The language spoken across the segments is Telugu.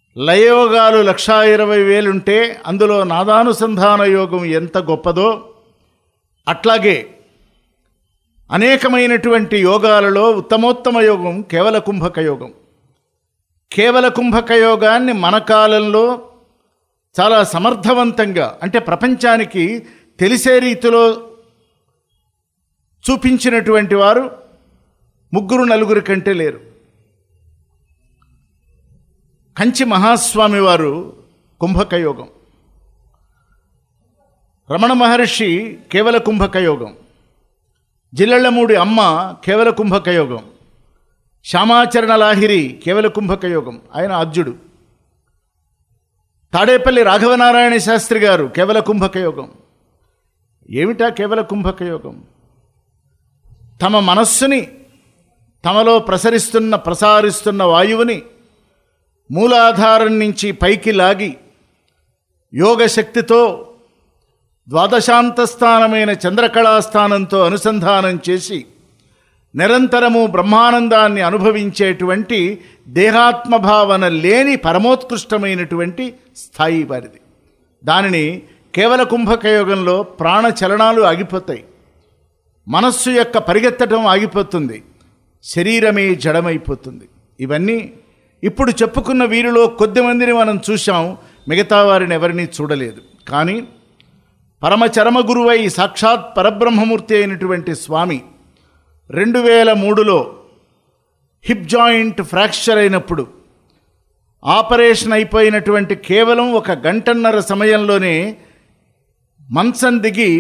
లయయోగాలు లక్షా ఇరవై వేలుంటే అందులో నాదానుసంధాన యోగం ఎంత గొప్పదో అట్లాగే అనేకమైనటువంటి యోగాలలో ఉత్తమోత్తమ యోగం కేవల కుంభక యోగం కేవల కుంభక యోగాన్ని మన కాలంలో చాలా సమర్థవంతంగా అంటే ప్రపంచానికి తెలిసే రీతిలో చూపించినటువంటి వారు ముగ్గురు నలుగురి కంటే లేరు కంచి మహాస్వామి వారు కుంభక యోగం రమణ మహర్షి కేవల కుంభక యోగం జిల్లెళ్ళమూడి అమ్మ కేవల కుంభక యోగం శ్యామాచరణ లాహిరి కేవల కుంభక యోగం ఆయన అర్జుడు తాడేపల్లి రాఘవనారాయణ శాస్త్రి గారు కేవల కుంభక యోగం ఏమిటా కేవల కుంభక యోగం తమ మనస్సుని తమలో ప్రసరిస్తున్న ప్రసారిస్తున్న వాయువుని మూలాధారం నుంచి పైకి లాగి యోగ శక్తితో ద్వాదశాంతస్థానమైన చంద్రకళాస్థానంతో అనుసంధానం చేసి నిరంతరము బ్రహ్మానందాన్ని అనుభవించేటువంటి దేహాత్మభావన లేని పరమోత్కృష్టమైనటువంటి స్థాయి వారిది దానిని కేవల కుంభకయోగంలో ప్రాణ చలనాలు ఆగిపోతాయి మనస్సు యొక్క పరిగెత్తడం ఆగిపోతుంది శరీరమే జడమైపోతుంది ఇవన్నీ ఇప్పుడు చెప్పుకున్న వీరిలో కొద్దిమందిని మనం చూశాం మిగతా వారిని ఎవరినీ చూడలేదు కానీ పరమచరమ గురువై సాక్షాత్ పరబ్రహ్మమూర్తి అయినటువంటి స్వామి రెండు వేల మూడులో హిప్ జాయింట్ ఫ్రాక్చర్ అయినప్పుడు ఆపరేషన్ అయిపోయినటువంటి కేవలం ఒక గంటన్నర సమయంలోనే మంచం దిగి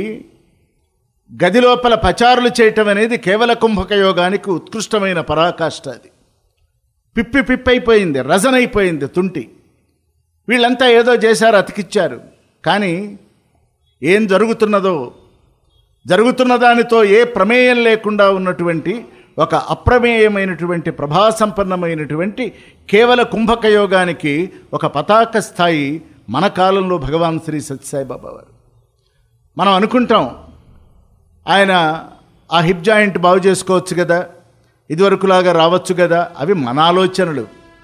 గది లోపల పచారులు చేయటం అనేది కేవల కుంభక యోగానికి ఉత్కృష్టమైన పరాకాష్ట అది పిప్పి పిప్పైపోయింది రజనైపోయింది తుంటి వీళ్ళంతా ఏదో చేశారు అతికిచ్చారు కానీ ఏం జరుగుతున్నదో జరుగుతున్న దానితో ఏ ప్రమేయం లేకుండా ఉన్నటువంటి ఒక అప్రమేయమైనటువంటి ప్రభాసంపన్నమైనటువంటి కేవల కుంభక యోగానికి ఒక పతాక స్థాయి మన కాలంలో భగవాన్ శ్రీ సత్యసాయిబాబా వారు మనం అనుకుంటాం ఆయన ఆ హిప్ జాయింట్ బాగు చేసుకోవచ్చు కదా ఇదివరకులాగా రావచ్చు కదా అవి మన ఆలోచనలు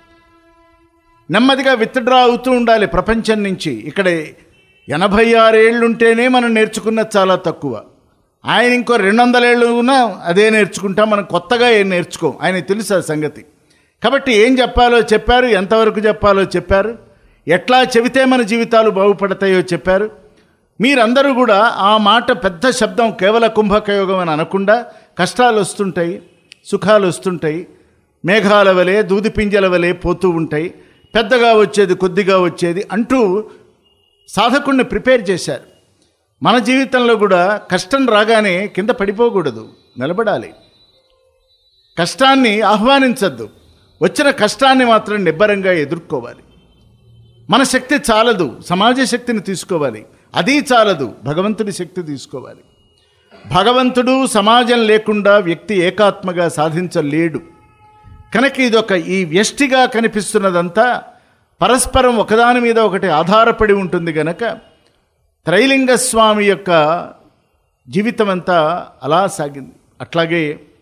నెమ్మదిగా విత్డ్రా అవుతూ ఉండాలి ప్రపంచం నుంచి ఇక్కడ ఎనభై ఆరేళ్ళుంటేనే మనం నేర్చుకున్నది చాలా తక్కువ ఆయన ఇంకో రెండు వందల ఏళ్ళు ఉన్నా అదే నేర్చుకుంటాం మనం కొత్తగా ఏం నేర్చుకోం ఆయన తెలుసు ఆ సంగతి కాబట్టి ఏం చెప్పాలో చెప్పారు ఎంతవరకు చెప్పాలో చెప్పారు ఎట్లా చెబితే మన జీవితాలు బాగుపడతాయో చెప్పారు మీరందరూ కూడా ఆ మాట పెద్ద శబ్దం కేవల కుంభకయోగం అని అనకుండా కష్టాలు వస్తుంటాయి సుఖాలు వస్తుంటాయి మేఘాల వలె దూది పింజల వలె పోతూ ఉంటాయి పెద్దగా వచ్చేది కొద్దిగా వచ్చేది అంటూ సాధకుణ్ణి ప్రిపేర్ చేశారు మన జీవితంలో కూడా కష్టం రాగానే కింద పడిపోకూడదు నిలబడాలి కష్టాన్ని ఆహ్వానించద్దు వచ్చిన కష్టాన్ని మాత్రం నిబ్బరంగా ఎదుర్కోవాలి మన శక్తి చాలదు సమాజ శక్తిని తీసుకోవాలి అది చాలదు భగవంతుడి శక్తి తీసుకోవాలి భగవంతుడు సమాజం లేకుండా వ్యక్తి ఏకాత్మగా సాధించలేడు కనుక ఇదొక ఈ వ్యష్టిగా కనిపిస్తున్నదంతా పరస్పరం ఒకదాని మీద ఒకటి ఆధారపడి ఉంటుంది గనక త్రైలింగ స్వామి యొక్క జీవితం అంతా అలా సాగింది అట్లాగే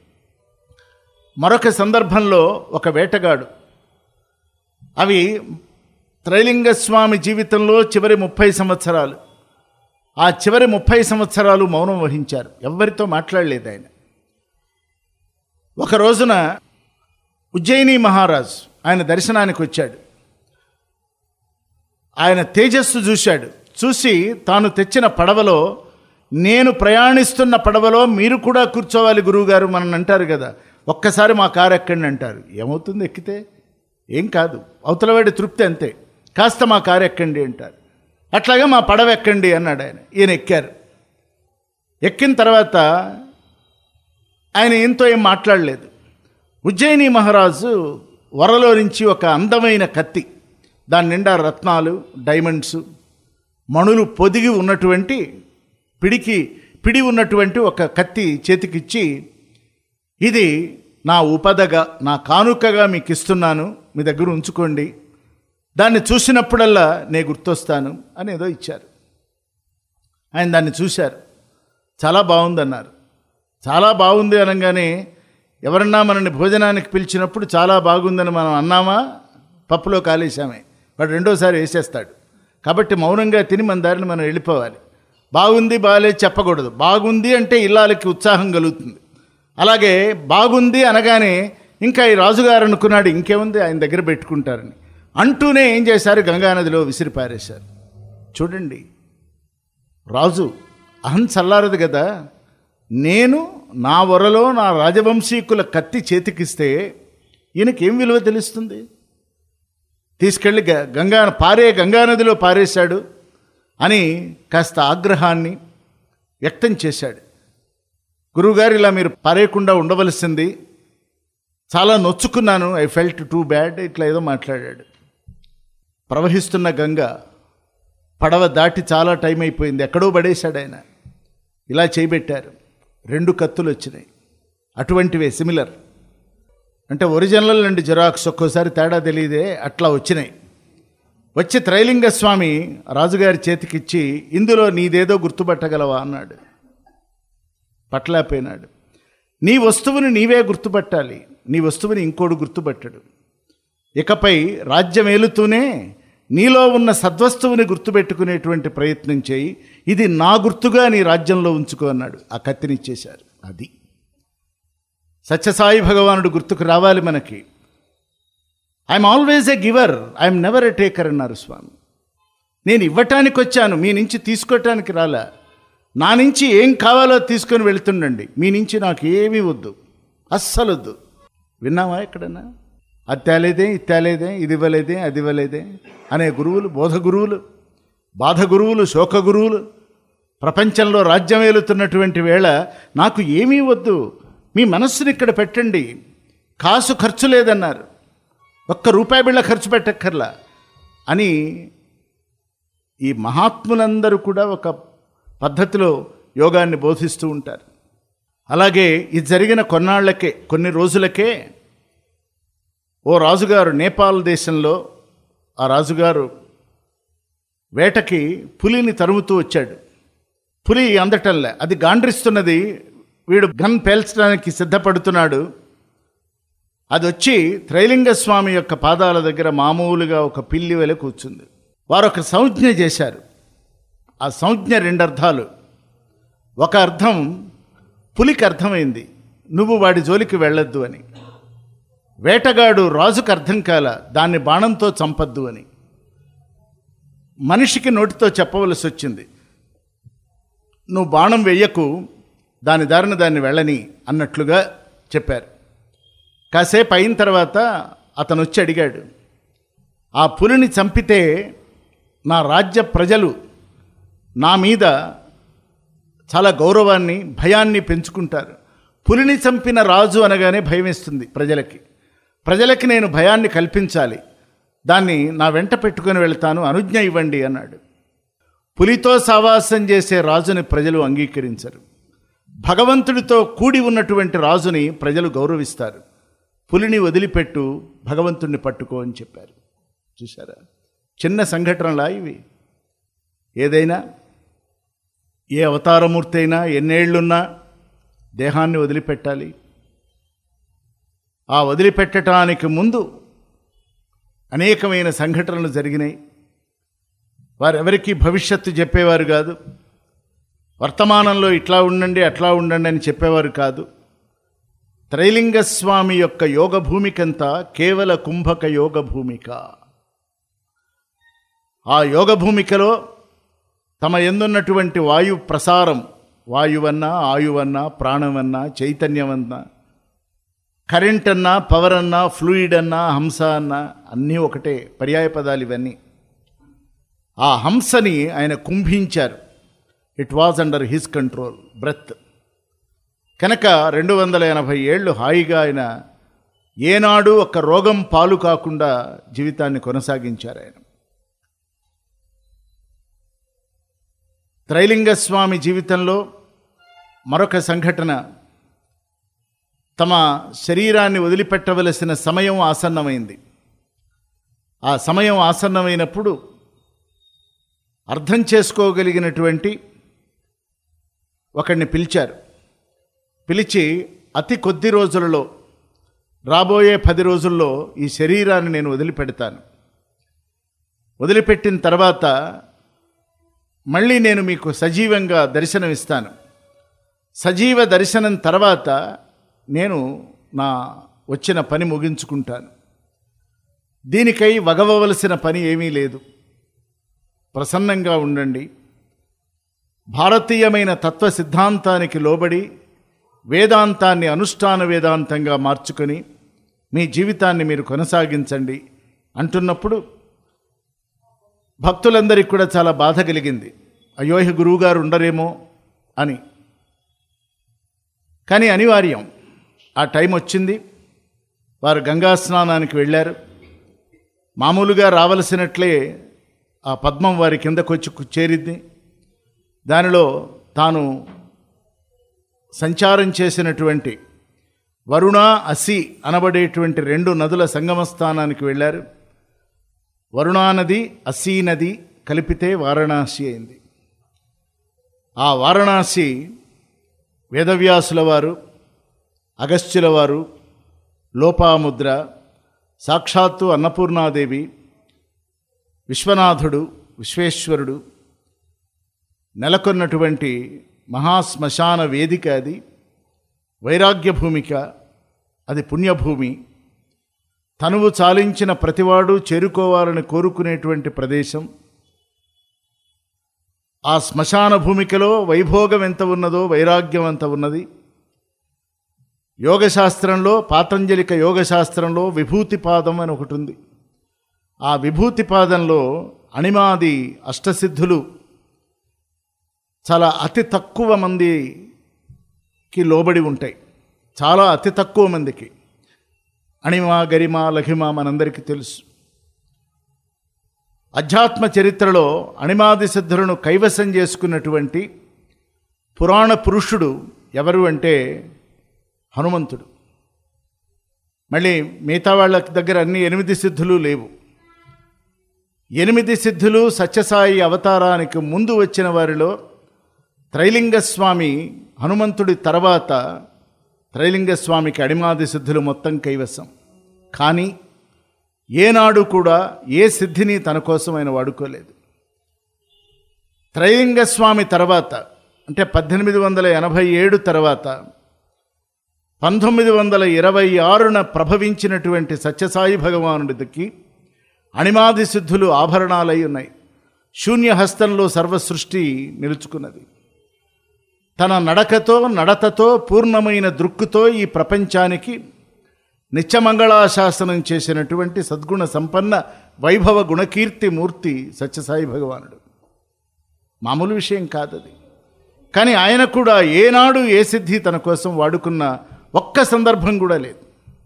మరొక సందర్భంలో ఒక వేటగాడు అవి త్రైలింగ స్వామి జీవితంలో చివరి ముప్పై సంవత్సరాలు ఆ చివరి ముప్పై సంవత్సరాలు మౌనం వహించారు ఎవ్వరితో మాట్లాడలేదు ఆయన ఒక రోజున ఉజ్జయిని మహారాజ్ ఆయన దర్శనానికి వచ్చాడు ఆయన తేజస్సు చూశాడు చూసి తాను తెచ్చిన పడవలో నేను ప్రయాణిస్తున్న పడవలో మీరు కూడా కూర్చోవాలి గురువుగారు మనని అంటారు కదా ఒక్కసారి మా కారు ఎక్కండి అంటారు ఏమవుతుంది ఎక్కితే ఏం కాదు అవతలవాడి తృప్తి అంతే కాస్త మా కారు ఎక్కండి అంటారు అట్లాగే మా పడవ ఎక్కండి అన్నాడు ఆయన ఈయన ఎక్కారు ఎక్కిన తర్వాత ఆయన ఏంతో ఏం మాట్లాడలేదు ఉజ్జయిని మహారాజు వరలో నుంచి ఒక అందమైన కత్తి దాని నిండా రత్నాలు డైమండ్స్ మణులు పొదిగి ఉన్నటువంటి పిడికి పిడి ఉన్నటువంటి ఒక కత్తి చేతికిచ్చి ఇది నా ఉపదగా నా కానుకగా మీకు ఇస్తున్నాను మీ దగ్గర ఉంచుకోండి దాన్ని చూసినప్పుడల్లా నేను గుర్తొస్తాను అని ఏదో ఇచ్చారు ఆయన దాన్ని చూశారు చాలా బాగుందన్నారు చాలా బాగుంది అనగానే ఎవరన్నా మనల్ని భోజనానికి పిలిచినప్పుడు చాలా బాగుందని మనం అన్నామా పప్పులో కాలేశామే వాడు రెండోసారి వేసేస్తాడు కాబట్టి మౌనంగా తిని మన దారిని మనం వెళ్ళిపోవాలి బాగుంది బాగాలేదు చెప్పకూడదు బాగుంది అంటే ఇల్లాలకి ఉత్సాహం కలుగుతుంది అలాగే బాగుంది అనగానే ఇంకా ఈ రాజుగారు అనుకున్నాడు ఇంకేముంది ఆయన దగ్గర పెట్టుకుంటారని అంటూనే ఏం చేశారు గంగానదిలో విసిరి పారేశారు చూడండి రాజు అహం చల్లారదు కదా నేను నా వరలో నా రాజవంశీకుల కత్తి చేతికిస్తే ఈయనకేం విలువ తెలుస్తుంది తీసుకెళ్ళి గ- గంగా పారే గంగానదిలో పారేశాడు అని కాస్త ఆగ్రహాన్ని వ్యక్తం చేశాడు గురువుగారు ఇలా మీరు పారేయకుండా ఉండవలసింది చాలా నొచ్చుకున్నాను ఐ ఫెల్ట్ టూ బ్యాడ్ ఇట్లా ఏదో మాట్లాడాడు ప్రవహిస్తున్న గంగ పడవ దాటి చాలా టైం అయిపోయింది ఎక్కడో పడేశాడు ఆయన ఇలా చేయబెట్టారు రెండు కత్తులు వచ్చినాయి అటువంటివే సిమిలర్ అంటే ఒరిజినల్ అండ్ జిరాక్స్ ఒక్కోసారి తేడా తెలియదే అట్లా వచ్చినాయి వచ్చి త్రైలింగ స్వామి రాజుగారి చేతికిచ్చి ఇందులో నీదేదో గుర్తుపట్టగలవా అన్నాడు పట్టలేకపోయినాడు నీ వస్తువుని నీవే గుర్తుపట్టాలి నీ వస్తువుని ఇంకోడు గుర్తుపట్టడు ఇకపై రాజ్యం ఏలుతూనే నీలో ఉన్న సద్వస్తువుని గుర్తుపెట్టుకునేటువంటి ప్రయత్నం చేయి ఇది నా గుర్తుగా నీ రాజ్యంలో ఉంచుకో అన్నాడు ఆ కత్తినిచ్చేశారు అది సత్యసాయి భగవానుడు గుర్తుకు రావాలి మనకి I'm always a giver I'm never a taker అన్నారు స్వామి నేను ఇవ్వటానికి వచ్చాను మీ నుంచి తీసుకోవటానికి రాలా నా నుంచి ఏం కావాలో తీసుకొని వెళ్తుండండి మీ నుంచి నాకు ఏమీ వద్దు అస్సలు వద్దు విన్నావా ఎక్కడన్నా అది తేలేదే ఇది తేలేదే ఇది ఇవ్వలేదే అది ఇవ్వలేదే అనే గురువులు బోధ గురువులు బాధ గురువులు శోక గురువులు ప్రపంచంలో రాజ్యం ఏలుతున్నటువంటి వేళ నాకు ఏమీ వద్దు మీ మనస్సుని ఇక్కడ పెట్టండి కాసు ఖర్చు లేదన్నారు ఒక్క రూపాయి బిళ్ళ ఖర్చు పెట్టక్కర్లా అని ఈ మహాత్ములందరూ కూడా ఒక పద్ధతిలో యోగాన్ని బోధిస్తూ ఉంటారు అలాగే ఇది జరిగిన కొన్నాళ్లకే కొన్ని రోజులకే ఓ రాజుగారు నేపాల్ దేశంలో ఆ రాజుగారు వేటకి పులిని తరుముతూ వచ్చాడు పులి అందటంలే అది గాండ్రిస్తున్నది వీడు గన్ పేల్చడానికి సిద్ధపడుతున్నాడు అది వచ్చి త్రైలింగ స్వామి యొక్క పాదాల దగ్గర మామూలుగా ఒక పిల్లి వెల కూర్చుంది వారు ఒక సంజ్ఞ చేశారు ఆ సంజ్ఞ రెండు అర్థాలు ఒక అర్థం పులికి అర్థమైంది నువ్వు వాడి జోలికి వెళ్ళొద్దు అని వేటగాడు రాజుకు అర్థం కాల దాన్ని బాణంతో చంపద్దు అని మనిషికి నోటితో చెప్పవలసి వచ్చింది నువ్వు బాణం వెయ్యకు దాని దారిన దాన్ని వెళ్ళని అన్నట్లుగా చెప్పారు కాసేపు అయిన తర్వాత అతను వచ్చి అడిగాడు ఆ పులిని చంపితే నా రాజ్య ప్రజలు నా మీద చాలా గౌరవాన్ని భయాన్ని పెంచుకుంటారు పులిని చంపిన రాజు అనగానే భయం వేస్తుంది ప్రజలకి ప్రజలకి నేను భయాన్ని కల్పించాలి దాన్ని నా వెంట పెట్టుకొని వెళ్తాను అనుజ్ఞ ఇవ్వండి అన్నాడు పులితో సావాసం చేసే రాజుని ప్రజలు అంగీకరించరు భగవంతుడితో కూడి ఉన్నటువంటి రాజుని ప్రజలు గౌరవిస్తారు పులిని వదిలిపెట్టు భగవంతుణ్ణి పట్టుకో అని చెప్పారు చూసారా చిన్న సంఘటనలా ఇవి ఏదైనా ఏ అవతారమూర్తి అయినా ఎన్నేళ్లున్నా దేహాన్ని వదిలిపెట్టాలి ఆ వదిలిపెట్టడానికి ముందు అనేకమైన సంఘటనలు జరిగినాయి వారెవరికీ భవిష్యత్తు చెప్పేవారు కాదు వర్తమానంలో ఇట్లా ఉండండి అట్లా ఉండండి అని చెప్పేవారు కాదు త్రైలింగ స్వామి యొక్క యోగ భూమికంతా కేవల కుంభక యోగ భూమిక ఆ యోగ భూమికలో తమ ఎందున్నటువంటి వాయు ప్రసారం వాయువన్నా ఆయువన్నా ప్రాణమన్నా చైతన్యమన్నా కరెంట్ అన్నా పవర్ అన్నా ఫ్లూయిడ్ అన్నా హంస అన్నా అన్నీ ఒకటే పర్యాయ పదాలు ఇవన్నీ ఆ హంసని ఆయన కుంభించారు it was under his control breath కనుక రెండు వందల ఎనభై ఏళ్ళు హాయిగా ఆయన ఏనాడు ఒక రోగం పాలు కాకుండా జీవితాన్ని కొనసాగించారు ఆయన త్రైలింగ స్వామి జీవితంలో మరొక సంఘటన తమ శరీరాన్ని వదిలిపెట్టవలసిన సమయం ఆసన్నమైంది ఆ సమయం ఆసన్నమైనప్పుడు అర్థం చేసుకోగలిగినటువంటి ఒకడిని పిలిచారు పిలిచి అతి కొద్ది రోజులలో రాబోయే పది రోజుల్లో ఈ శరీరాన్ని నేను వదిలిపెడతాను వదిలిపెట్టిన తర్వాత మళ్ళీ నేను మీకు సజీవంగా దర్శనమిస్తాను సజీవ దర్శనం తర్వాత నేను నా వచ్చిన పని ముగించుకుంటాను దీనికై వగవవలసిన పని ఏమీ లేదు ప్రసన్నంగా ఉండండి భారతీయమైన తత్వ సిద్ధాంతానికి లోబడి వేదాంతాన్ని అనుష్ఠాన వేదాంతంగా మార్చుకొని మీ జీవితాన్ని మీరు కొనసాగించండి అంటున్నప్పుడు భక్తులందరికీ కూడా చాలా బాధ కలిగింది అయ్యో ఈ గురువుగారు ఉండరేమో అని కానీ అనివార్యం ఆ టైం వచ్చింది వారు గంగా స్నానానికి వెళ్ళారు మామూలుగా రావలసినట్లే ఆ పద్మం వారి కిందకొచ్చి కు- చేరింది దానిలో తాను సంచారం చేసినటువంటి వరుణ అసి అనబడేటువంటి రెండు నదుల సంగమ స్థానానికి వెళ్ళారు వరుణా నది అసీ నది కలిపితే వారణాసి అయింది ఆ వారణాసి వేదవ్యాసుల వారు అగస్త్యుల వారు లోపాముద్ర సాక్షాత్తు అన్నపూర్ణాదేవి విశ్వనాథుడు విశ్వేశ్వరుడు నెలకొన్నటువంటి మహాశ్మశాన వేదిక అది వైరాగ్య భూమిక అది పుణ్యభూమి తనువు చాలించిన ప్రతివాడు చేరుకోవాలని కోరుకునేటువంటి ప్రదేశం ఆ శ్మశాన భూమికలో వైభోగం ఎంత ఉన్నదో వైరాగ్యం ఎంత ఉన్నది యోగశాస్త్రంలో పాతంజలిక యోగశాస్త్రంలో విభూతిపాదం అని ఒకటి ఉంది ఆ విభూతిపాదంలో అణిమాది అష్టసిద్ధులు చాలా అతి తక్కువ మందికి లోబడి ఉంటాయి చాలా అతి తక్కువ మందికి అణిమ గరిమ లఘిమ మనందరికీ తెలుసు అధ్యాత్మ చరిత్రలో అణిమాది సిద్ధులను కైవసం చేసుకున్నటువంటి పురాణ పురుషుడు ఎవరు అంటే హనుమంతుడు మళ్ళీ మిగతా వాళ్ళ దగ్గర అన్ని ఎనిమిది సిద్ధులు లేవు ఎనిమిది సిద్ధులు సత్యసాయి అవతారానికి ముందు వచ్చిన వారిలో త్రైలింగ స్వామి హనుమంతుడి తర్వాత త్రైలింగ స్వామికి అడిమాది సిద్ధులు మొత్తం కైవసం కానీ ఏనాడు కూడా ఏ సిద్ధిని తన కోసం ఆయన వాడుకోలేదు త్రైలింగ స్వామి తర్వాత అంటే పద్దెనిమిది వందల ఎనభై ఏడు తర్వాత పంతొమ్మిది వందల ఇరవై ఆరున ప్రభవించినటువంటి సత్యసాయి భగవానుడికి అణిమాది సిద్ధులు ఆభరణాలై ఉన్నాయి శూన్యహస్తంలో సర్వసృష్టి నిలుచుకున్నది తన నడకతో నడతతో పూర్ణమైన దృక్కుతో ఈ ప్రపంచానికి నిత్యమంగళాశాసనం చేసినటువంటి సద్గుణ సంపన్న వైభవ గుణకీర్తి మూర్తి సత్యసాయి భగవానుడు మామూలు విషయం కాదది కానీ ఆయన కూడా ఏనాడు ఏ సిద్ధి తన కోసం వాడుకున్న ఒక్క సందర్భం కూడా లేదు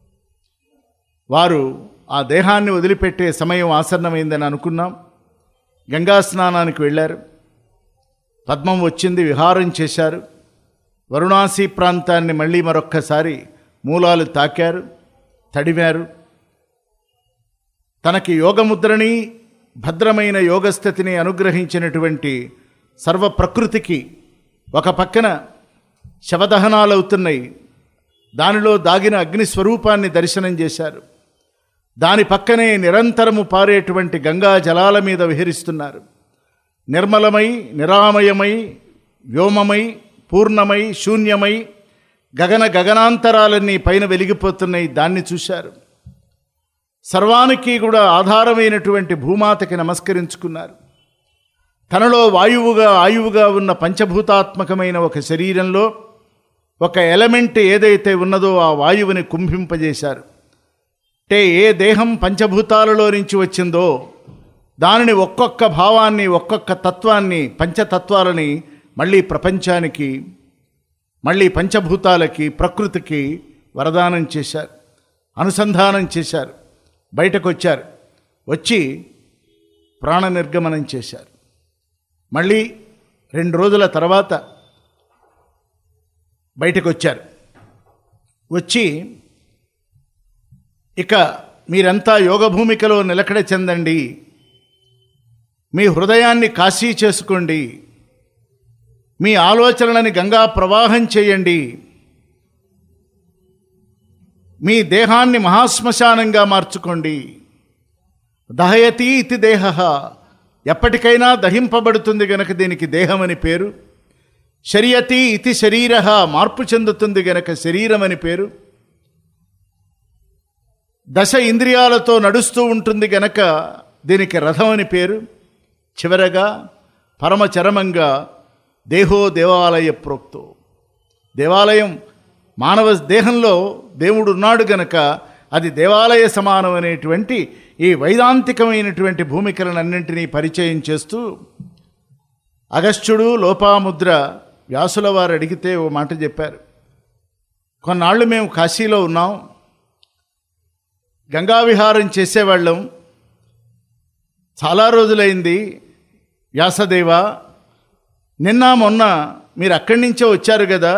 వారు ఆ దేహాన్ని వదిలిపెట్టే సమయం ఆసన్నమైందని అనుకున్నాం గంగా స్నానానికి వెళ్ళారు పద్మం వచ్చింది విహారం చేశారు వరుణాసి ప్రాంతాన్ని మళ్ళీ మరొక్కసారి మూలాలు తాకారు తడివారు తనకి యోగముద్రని భద్రమైన యోగస్థితిని అనుగ్రహించినటువంటి సర్వ ప్రకృతికి ఒక పక్కన శవదహనాలు అవుతున్నాయి దానిలో దాగిన అగ్ని స్వరూపాన్ని దర్శనం చేశారు దాని పక్కనే నిరంతరము పారేటువంటి గంగా జలాల మీద విహరిస్తున్నారు నిర్మలమై నిరామయమై వ్యోమమై పూర్ణమై శూన్యమై గగన గగనాంతరాలన్నీ పైన వెలిగిపోతున్నాయి దాన్ని చూశారు సర్వానికి కూడా ఆధారమైనటువంటి భూమాతకి నమస్కరించుకున్నారు తనలో వాయువుగా ఆయువుగా ఉన్న పంచభూతాత్మకమైన ఒక శరీరంలో ఒక ఎలమెంట్ ఏదైతే ఉన్నదో ఆ వాయువుని కుంభింపజేశారు అంటే ఏ దేహం పంచభూతాలలో నుంచి వచ్చిందో దానిని ఒక్కొక్క భావాన్ని ఒక్కొక్క తత్వాన్ని పంచతత్వాలని మళ్ళీ ప్రపంచానికి మళ్ళీ పంచభూతాలకి ప్రకృతికి వరదానం చేశారు అనుసంధానం చేశారు బయటకు వచ్చారు వచ్చి ప్రాణ నిర్గమనం చేశారు మళ్ళీ రెండు రోజుల తర్వాత బయటకు వచ్చారు వచ్చి ఇక మీరంతా యోగ భూమికలో నిలకడ చెందండి మీ హృదయాన్ని కాశీ చేసుకోండి మీ ఆలోచనలని గంగా ప్రవాహం చేయండి మీ దేహాన్ని మహాశ్మశానంగా మార్చుకోండి దహయతి ఇతి దేహ ఎప్పటికైనా దహింపబడుతుంది గనక దీనికి దేహం అని పేరు శరియతి ఇతి శరీర మార్పు చెందుతుంది గనక శరీరం అని పేరు దశ ఇంద్రియాలతో నడుస్తూ ఉంటుంది గనక దీనికి రథం అని పేరు చివరగా పరమచరమంగా దేహో దేవాలయ ప్రోక్తో దేవాలయం మానవ దేహంలో దేవుడు ఉన్నాడు గనక అది దేవాలయ సమానం అనేటువంటి ఈ వైదాంతికమైనటువంటి భూమికలనన్నింటినీ పరిచయం చేస్తూ అగస్త్యుడు లోపాముద్ర వ్యాసుల వారు అడిగితే ఓ మాట చెప్పారు కొన్నాళ్ళు మేము కాశీలో ఉన్నాం గంగా విహారం చేసేవాళ్ళం చాలా రోజులైంది వ్యాసదేవ నిన్న మొన్న మీరు అక్కడి నుంచే వచ్చారు కదా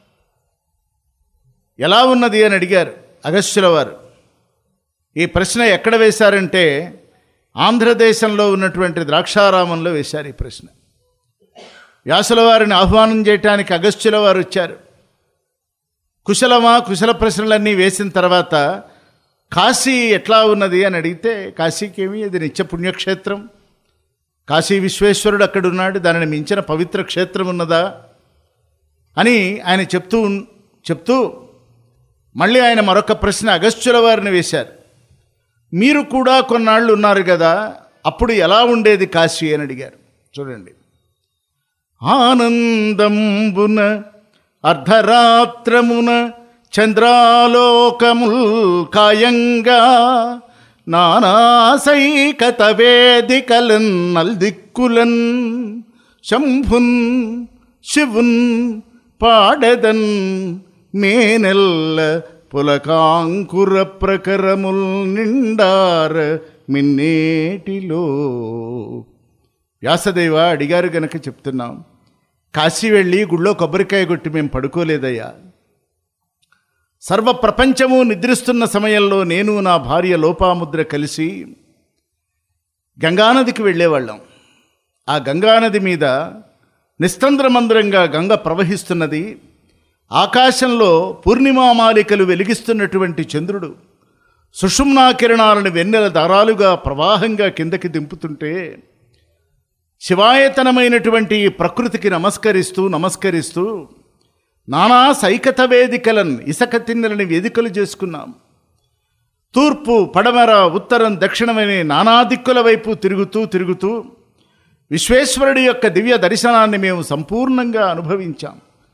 ఎలా ఉన్నది అని అడిగారు అగస్త్యుల వారు ఈ ప్రశ్న ఎక్కడ వేశారంటే ఆంధ్రదేశంలో ఉన్నటువంటి ద్రాక్షారామంలో వేశారు ఈ ప్రశ్న వ్యాసుల వారిని ఆహ్వానం చేయటానికి అగస్త్యుల వారు వచ్చారు కుశలమా కుశల ప్రశ్నలన్నీ వేసిన తర్వాత కాశీ ఎట్లా ఉన్నది అని అడిగితే కాశీకేమి అది నిత్య పుణ్యక్షేత్రం కాశీ విశ్వేశ్వరుడు అక్కడ ఉన్నాడు దానిని మించిన పవిత్ర క్షేత్రం ఉన్నదా అని ఆయన చెప్తూ ఉన్- చెప్తూ మళ్ళీ ఆయన మరొక ప్రశ్న అగస్త్యుల వారిని వేశారు మీరు కూడా కొన్నాళ్ళు ఉన్నారు కదా అప్పుడు ఎలా ఉండేది కాశీ అని అడిగారు చూడండి ఆనందంబున అర్ధరాత్రమున చంద్రాలోకముల్ కాయంగా నానాసైకత వేదికలన్ నల్దిక్కులన్ శంభున్ శివున్ పాడెదన్ మేనెల్ల పులకాంకుర ప్రకరముల్ నిండార మిన్నేటిలో వ్యాసదేవ అడిగారు గనక చెప్తున్నాం కాశీ వెళ్ళి గుళ్ళో కొబ్బరికాయ కొట్టి మేము పడుకోలేదయ్యా సర్వ ప్రపంచము నిద్రిస్తున్న సమయంలో నేను నా భార్య లోపాముద్ర కలిసి గంగానదికి వెళ్ళేవాళ్ళం ఆ గంగానది మీద నిస్తంద్రమంద్రంగా గంగ ప్రవహిస్తున్నది ఆకాశంలో పూర్ణిమామాలికలు వెలిగిస్తున్నటువంటి చంద్రుడు సుషుమ్నా కిరణాలను వెన్నెల దారాలుగా ప్రవాహంగా కిందకి దింపుతుంటే శివాయతనమైనటువంటి ఈ ప్రకృతికి నమస్కరిస్తూ నమస్కరిస్తూ నానా సైకత వేదికలను ఇసక తిన్నెలని వేదికలు చేసుకున్నాం తూర్పు పడమర ఉత్తరం దక్షిణమనే నానా దిక్కుల వైపు తిరుగుతూ తిరుగుతూ విశ్వేశ్వరుడి యొక్క దివ్య దర్శనాన్ని మేము సంపూర్ణంగా అనుభవించాం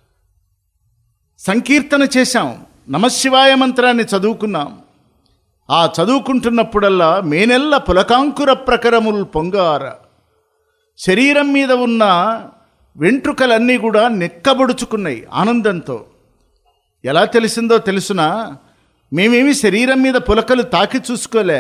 సంకీర్తన చేశాం నమశివాయ మంత్రాన్ని చదువుకున్నాం ఆ చదువుకుంటున్నప్పుడల్లా మేనెల్ల పులకాంకుర ప్రకరముల్ పొంగార శరీరం మీద ఉన్న వెంట్రుకలన్నీ కూడా నెక్కబడుచుకున్నాయి ఆనందంతో ఎలా తెలిసిందో తెలుసునా మేమేమి శరీరం మీద పులకలు తాకి చూసుకోలే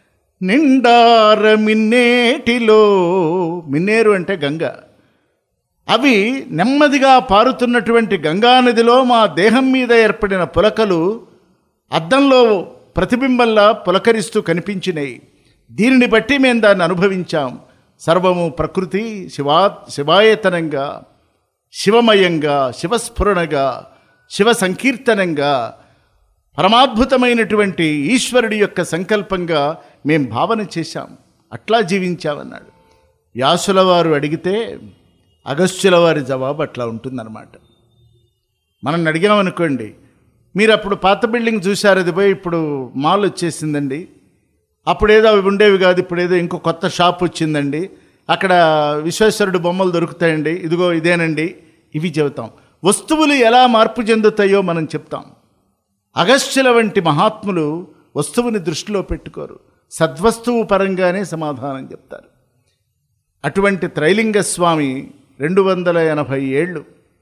నిండార మిన్నేటిలో మిన్నేరు అంటే గంగ అవి నెమ్మదిగా పారుతున్నటువంటి గంగానదిలో మా దేహం మీద ఏర్పడిన పులకలు అద్దంలో ప్రతిబింబంలా పులకరిస్తూ కనిపించినాయి దీనిని బట్టి మేము దాన్ని అనుభవించాం సర్వము ప్రకృతి శివా శివాయతనంగా శివమయంగా శివస్ఫురణగా శివ సంకీర్తనంగా పరమాద్భుతమైనటువంటి ఈశ్వరుడి యొక్క సంకల్పంగా మేం భావన చేశాం అట్లా జీవించామన్నాడు వ్యాసుల వారు అడిగితే అగస్త్యుల వారి జవాబు అట్లా ఉంటుందన్నమాట మనం అడిగామనుకోండి మీరు అప్పుడు పాత బిల్డింగ్ చూశారు అది పోయి ఇప్పుడు మాల్ వచ్చేసిందండి అప్పుడేదో అవి ఉండేవి కాదు ఇప్పుడేదో ఇంకో కొత్త షాప్ వచ్చిందండి అక్కడ విశ్వేశ్వరుడు బొమ్మలు దొరుకుతాయండి ఇదిగో ఇదేనండి ఇవి చెబుతాం వస్తువులు ఎలా మార్పు చెందుతాయో మనం చెప్తాం అగస్త్యుల వంటి మహాత్ములు వస్తువుని దృష్టిలో పెట్టుకోరు సద్వస్తువు పరంగానే సమాధానం చెప్తారు అటువంటి త్రైలింగ స్వామి రెండు వందల ఎనభై ఏళ్ళు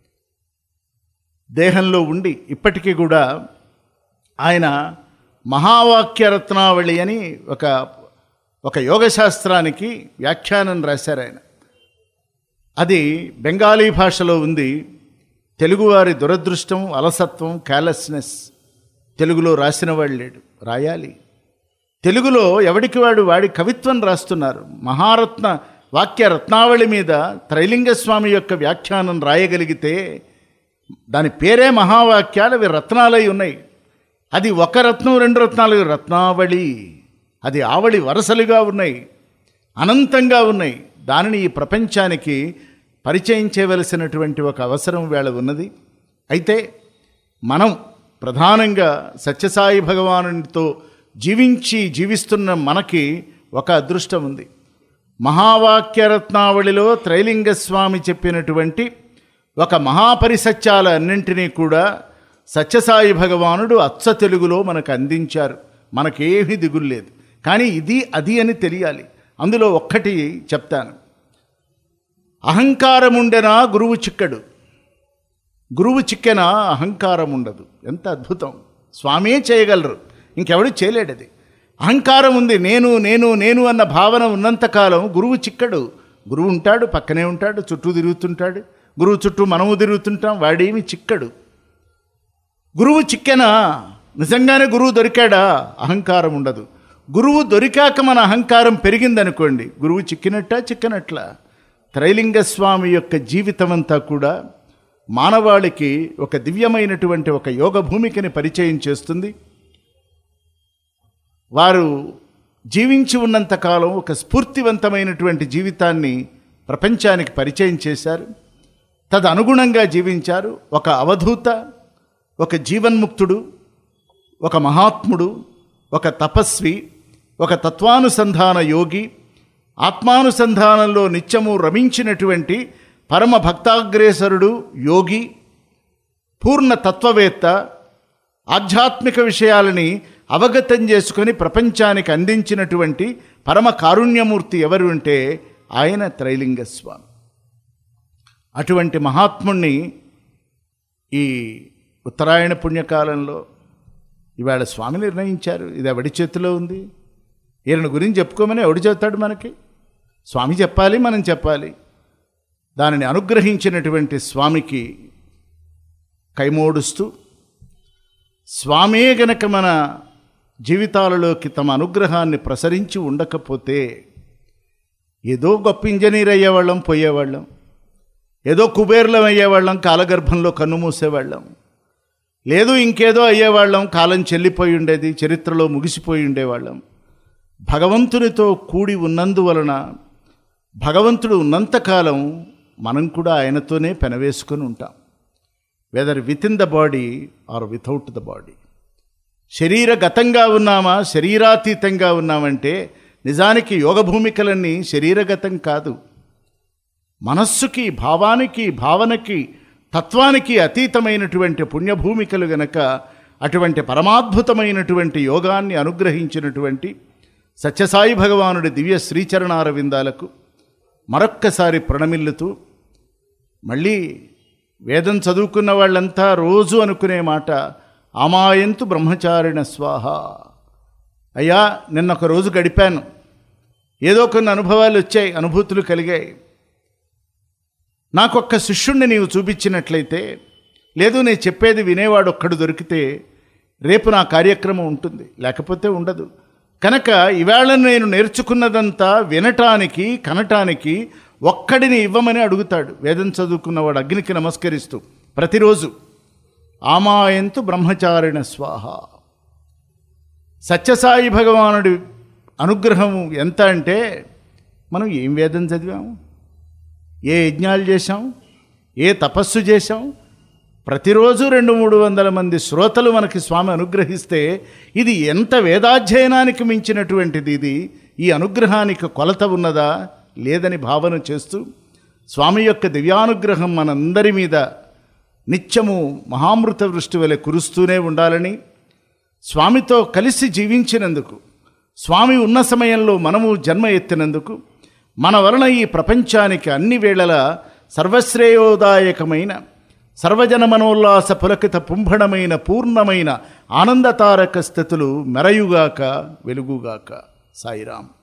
దేహంలో ఉండి ఇప్పటికీ కూడా ఆయన మహావాక్య రత్నావళి అని ఒక ఒక యోగ శాస్త్రానికి వ్యాఖ్యానం రాశారు ఆయన అది బెంగాలీ భాషలో ఉంది తెలుగువారి దురదృష్టం అలసత్వం క్యాలెస్నెస్ తెలుగులో రాసిన వాడు లేడు రాయాలి తెలుగులో ఎవడికి వాడు వాడి కవిత్వం రాస్తున్నారు మహారత్న వాక్య రత్నావళి మీద త్రైలింగ స్వామి యొక్క వ్యాఖ్యానం రాయగలిగితే దాని పేరే మహావాక్యాలు అవి రత్నాలై ఉన్నాయి అది ఒక రత్నం రెండు రత్నాలు రత్నావళి అది ఆవళి వరసలుగా ఉన్నాయి అనంతంగా ఉన్నాయి దానిని ఈ ప్రపంచానికి పరిచయం చేయవలసినటువంటి ఒక అవసరం వేళ ఉన్నది అయితే మనం ప్రధానంగా సత్యసాయి భగవానునితో జీవించి జీవిస్తున్న మనకి ఒక అదృష్టం ఉంది మహావాక్యరత్నావళిలో త్రైలింగ స్వామి చెప్పినటువంటి ఒక మహాపరిసత్యాల అన్నింటినీ కూడా సత్యసాయి భగవానుడు అచ్చ తెలుగులో మనకు అందించారు మనకేమీ దిగులు లేదు కానీ ఇది అది అని తెలియాలి అందులో ఒక్కటి చెప్తాను అహంకారం ఉండెనా గురువు చిక్కడు గురువు చిక్కెనా అహంకారం ఉండదు ఎంత అద్భుతం స్వామే చేయగలరు ఇంకెవడు చేయలేడు అది అహంకారం ఉంది నేను నేను నేను అన్న భావన ఉన్నంతకాలం గురువు చిక్కడు గురువు ఉంటాడు పక్కనే ఉంటాడు చుట్టూ తిరుగుతుంటాడు గురువు చుట్టూ మనము తిరుగుతుంటాం వాడేమి చిక్కడు గురువు చిక్కెనా నిజంగానే గురువు దొరికాడా అహంకారం ఉండదు గురువు దొరికాక మన అహంకారం పెరిగిందనుకోండి గురువు చిక్కినట్ట చిక్కనట్ల త్రైలింగ స్వామి యొక్క జీవితం అంతా కూడా మానవాళికి ఒక దివ్యమైనటువంటి ఒక యోగ భూమికని పరిచయం చేస్తుంది వారు జీవించి ఉన్నంతకాలం ఒక స్ఫూర్తివంతమైనటువంటి జీవితాన్ని ప్రపంచానికి పరిచయం చేశారు తదనుగుణంగా జీవించారు ఒక అవధూత ఒక జీవన్ముక్తుడు ఒక మహాత్ముడు ఒక తపస్వి ఒక తత్వానుసంధాన యోగి ఆత్మానుసంధానంలో నిత్యము రమించినటువంటి పరమ భక్తాగ్రేసరుడు యోగి పూర్ణ తత్వవేత్త ఆధ్యాత్మిక విషయాలని అవగతం చేసుకొని ప్రపంచానికి అందించినటువంటి పరమ కారుణ్యమూర్తి ఎవరు అంటే ఆయన త్రైలింగ స్వామి అటువంటి మహాత్ముణ్ణి ఈ ఉత్తరాయణ పుణ్యకాలంలో ఇవాళ స్వామి నిర్ణయించారు ఇది ఎవడి చేతిలో ఉంది ఈయన గురించి చెప్పుకోమని ఎవడు చెప్తాడు మనకి స్వామి చెప్పాలి మనం చెప్పాలి దానిని అనుగ్రహించినటువంటి స్వామికి కైమోడుస్తూ స్వామే గనక మన జీవితాలలోకి తమ అనుగ్రహాన్ని ప్రసరించి ఉండకపోతే ఏదో గొప్ప ఇంజనీర్ అయ్యేవాళ్ళం పోయేవాళ్ళం ఏదో కుబేర్లం అయ్యేవాళ్ళం కాలగర్భంలో కన్ను మూసేవాళ్ళం లేదు ఇంకేదో అయ్యేవాళ్ళం కాలం చెల్లిపోయి ఉండేది చరిత్రలో ముగిసిపోయి ఉండేవాళ్ళం భగవంతునితో కూడి ఉన్నందువలన భగవంతుడు ఉన్నంతకాలం మనం కూడా ఆయనతోనే పెనవేసుకొని ఉంటాం whether with in the body or without the body శరీరగతంగా ఉన్నామా శరీరాతీతంగా ఉన్నామంటే నిజానికి యోగ భూమికలన్నీ శరీరగతం కాదు మనస్సుకి భావానికి భావనకి తత్వానికి అతీతమైనటువంటి పుణ్యభూమికలు గనక అటువంటి పరమాద్భుతమైనటువంటి యోగాన్ని అనుగ్రహించినటువంటి సత్యసాయి భగవానుడి దివ్య శ్రీచరణార విందాలకు మరొక్కసారి ప్రణమిల్లుతూ మళ్ళీ వేదం చదువుకున్న వాళ్ళంతా రోజు అనుకునే మాట అమాయంతు బ్రహ్మచారిణ స్వాహ అయ్యా నిన్న ఒక రోజు గడిపాను ఏదో కొన్ని అనుభవాలు వచ్చాయి అనుభూతులు కలిగాయి నాకొక్క శిష్యుణ్ణి నీవు చూపించినట్లయితే లేదు నేను చెప్పేది వినేవాడు ఒక్కడు దొరికితే రేపు నా కార్యక్రమం ఉంటుంది లేకపోతే ఉండదు కనుక ఇవాళ నేను నేర్చుకున్నదంతా వినటానికి కనటానికి ఒక్కడిని ఇవ్వమని అడుగుతాడు వేదం చదువుకున్నవాడు అగ్నికి నమస్కరిస్తూ ప్రతిరోజు ఆమాయంతు బ్రహ్మచారిణ స్వాహ సత్యసాయి భగవానుడి అనుగ్రహం ఎంత అంటే మనం ఏం వేదం చదివాము ఏ యజ్ఞాలు చేశాం ఏ తపస్సు చేశాం ప్రతిరోజు రెండు మూడు వందల మంది శ్రోతలు మనకి స్వామి అనుగ్రహిస్తే ఇది ఎంత వేదాధ్యయనానికి మించినటువంటిది ఇది ఈ అనుగ్రహానికి కొలత ఉన్నదా లేదని భావన చేస్తూ స్వామి యొక్క దివ్యానుగ్రహం మనందరి మీద నిత్యము మహామృత వృష్టి వలె కురుస్తూనే ఉండాలని స్వామితో కలిసి జీవించినందుకు స్వామి ఉన్న సమయంలో మనము జన్మ ఎత్తినందుకు మన వలన ఈ ప్రపంచానికి అన్ని వేళలా సర్వశ్రేయోదాయకమైన సర్వజన మనోల్లాస పులకిత పుంభణమైన పూర్ణమైన ఆనందతారక స్థితులు మెరయుగాక వెలుగుగాక సాయిరాం